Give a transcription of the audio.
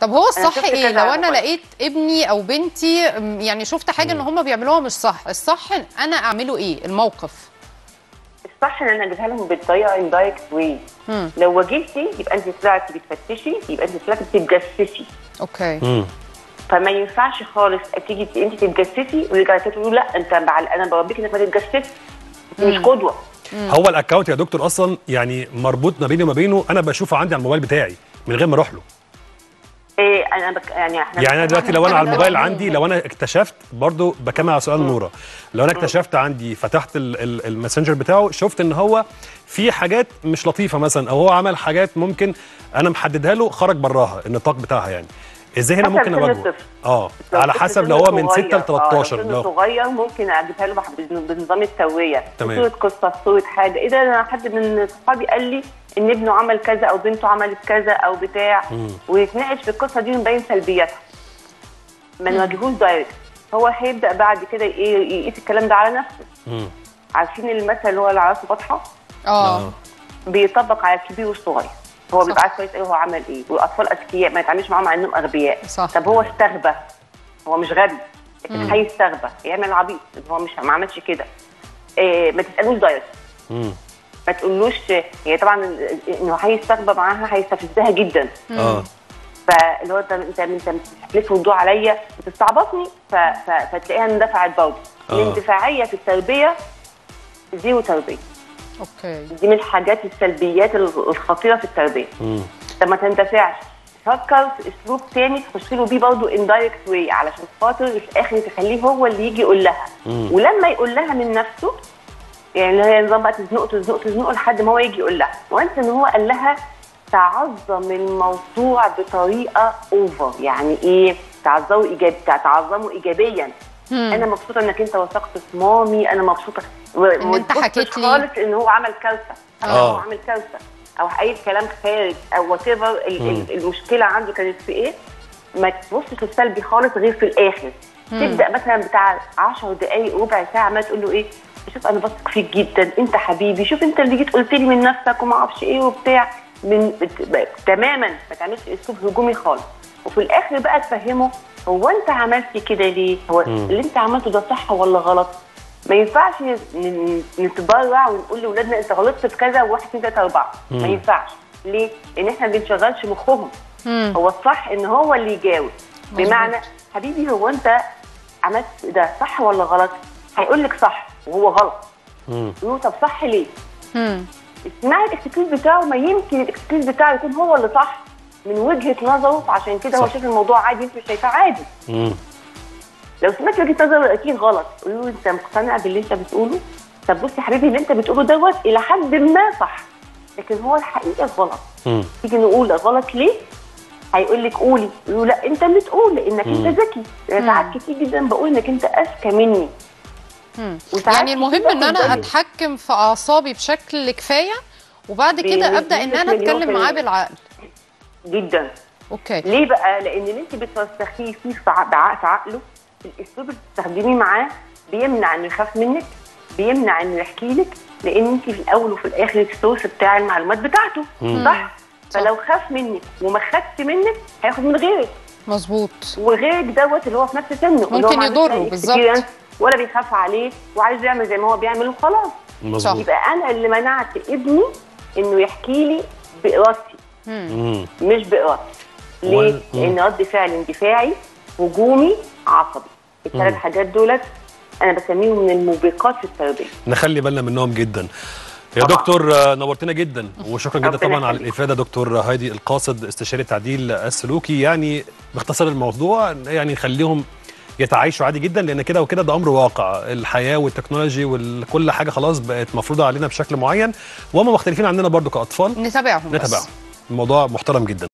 طب هو الصح شفت ايه كذا لو على انا الموبايل. لقيت ابني او بنتي أم، يعني شفت حاجه ان هم بيعملوها مش صح الصح انا اعمله ايه الموقف الصح ان انا اجيبها لهم بالطريقه اندايركت واي مم. لو واجهتي يبقى انت طلعتي بتفتشي يبقى انت طلعتي بتتجسسي اوكي مم. فما ينفعش خالص تيجي انت تتجسسي ويرجع تقول لا انت بعل... انا بربيك انك ما تتجسسي انت مش قدوه هو الاكونت يا دكتور اصلا يعني مربوط ما بيني وما بينه انا بشوفه عندي على الموبايل بتاعي من غير ما اروح له إيه انا بك... يعني احنا يعني انا دلوقتي لو انا على الموبايل بنتكلم عندي لو انا اكتشفت برضو بكمل على سؤال نوره لو انا اكتشفت عندي فتحت ال- ال- الماسنجر بتاعه شفت ان هو في حاجات مش لطيفه مثلا او هو عمل حاجات ممكن انا محددها له خرج براها النطاق بتاعها يعني ازاي هنا حسب ممكن سن اواجهه الطفل. اه لو على طفل حسب سنه لو هو من 6 صغير، ل 13 اه لو لو سنه صغير ممكن اجيبها له بح- بنظام التوعيه تمام. صوره قصه صوره حاجه اذا انا حد من صحابي قال لي ان ابنه عمل كذا او بنته عملت كذا او بتاع ويتناقش في القصه دي ونبين سلبياتها ما نواجهوش دايركت هو هيبدا بعد كده ايه يقيس الكلام ده على نفسه مم. عارفين المثل اللي هو اللي على راسه فاتحه اه بيطبق على الكبير والصغير هو صح. بيبقى عارف كويس ايه هو عمل ايه والاطفال اذكياء ما يتعاملش معاهم على انهم اغبياء صح. طب هو استغبى هو مش غبي لكن هيستغبى يعمل عبيط هو مش ما عملش كده إيه ما تسالوش دايركت مم. ما تقولوش هي طبعا انه هيستغبى معاها هيستفزها جدا اه فاللي هو انت انت انت بتحلف الضوء عليا بتستعبطني ف... ف... فتلاقيها اندفعت برضه آه. الاندفاعيه في التربيه زيرو تربيه اوكي دي من الحاجات السلبيات الخطيره في التربيه مم. طب ما تندفعش فكر في اسلوب تاني تخش له بيه برضه اندايركت واي علشان خاطر في الاخر تخليه هو اللي يجي يقول لها مم. ولما يقول لها من نفسه يعني اللي هي نظام بقى تزنقه تزنقه تزنقه لحد ما هو يجي يقول لها وانس ان هو قال لها تعظم الموضوع بطريقه اوفر يعني ايه تعظموا ايجاب تعظموا ايجابيا انا مبسوطه انك انت وثقت في مامي انا مبسوطه و- إن وما أنت تبصش حكيت لي. خالص ان هو عمل كارثه او آه. هو عمل كارثه او اي كلام خارج او وات ايفر المشكله عنده كانت في ايه ما تبصش للسلبي خالص غير في الاخر تبدا مثلا بتاع 10 دقائق ربع ساعه ما تقول له ايه شوف انا بثق فيك جدا انت حبيبي شوف انت اللي جيت قلت لي من نفسك وما اعرفش ايه وبتاع من بت- تماما ما تعملش اسلوب هجومي خالص وفي الاخر بقى تفهمه هو انت عملت كده ليه؟ هو اللي انت عملته ده صح ولا غلط؟ ما ينفعش ن- ن- نتبرع ونقول لاولادنا انت غلطت في كذا وواحد اثنين ثلاثه اربعه ما ينفعش ليه؟ لان احنا ما بنشغلش مخهم هو الصح ان هو اللي يجاوب بمعنى حبيبي هو انت عملت ده صح ولا غلط؟ هيقول لك صح وهو غلط مم. يقول له طب صح ليه؟ مم. اسمعي الاكسكيوز بتاعه ما يمكن الاكسكيوز بتاعه يكون هو اللي صح من وجهه نظره عشان كده هو صح. شايف الموضوع عادي انت مش شايفاه عادي مم. لو سمعت وجهه نظره اكيد غلط قول له انت مقتنع باللي انت بتقوله طب بص يا حبيبي اللي انت بتقوله دوت الى حد ما صح لكن هو الحقيقه غلط مم. تيجي نقول غلط ليه هيقول لك قولي يقول له لا انت اللي تقول لانك انت ذكي ساعات كتير جدا بقول انك انت اذكى مني مم. وساعات يعني المهم كتير ان انا باخد بالي. اتحكم في اعصابي بشكل كفايه وبعد كده بنسبة ابدا ان انا مليون اتكلم في معاه المية. بالعقل جدا اوكي ليه بقى؟ لان اللي انت بترسخيه فيه في ع- بع- في عقله الاسلوب اللي بتستخدميه معاه بيمنع انه يخاف منك بيمنع انه يحكي لك لان انت في الاول وفي الاخر السورس بتاع المعلومات بتاعته صح؟ فلو خاف منك وما خدش منك هياخد من غيرك مظبوط وغيرك دوت اللي هو في نفس سنه اللي هو ممكن ما عندوش يضره أي بالظبط. experience ولا بيخاف عليه وعايز يعمل زي ما هو بيعمل وخلاص مظبوط يبقى انا اللي منعت ابني انه يحكي لي بارادتي مم. مش بإرادتي ليه؟ وال- مم. لأن رد فعل اندفاعي هجومي عصبي الثلاث حاجات دولت أنا بسميهم من الموبقات في التربية نخلي بالنا منهم جدا يا طبعا. دكتور آه، نورتنا جدا وشكرا جدا ربنا طبعا على يخليك. الافاده دكتور هايدي القاصد استشاري التعديل السلوكي يعني باختصار الموضوع يعني نخليهم يتعايشوا عادي جدا لان كده وكده ده امر واقع الحياه والتكنولوجي وكل حاجه خلاص بقت مفروضه علينا بشكل معين وهم مختلفين عننا برضو كاطفال نتابعهم بس. نتابعهم الموضوع محترم جدا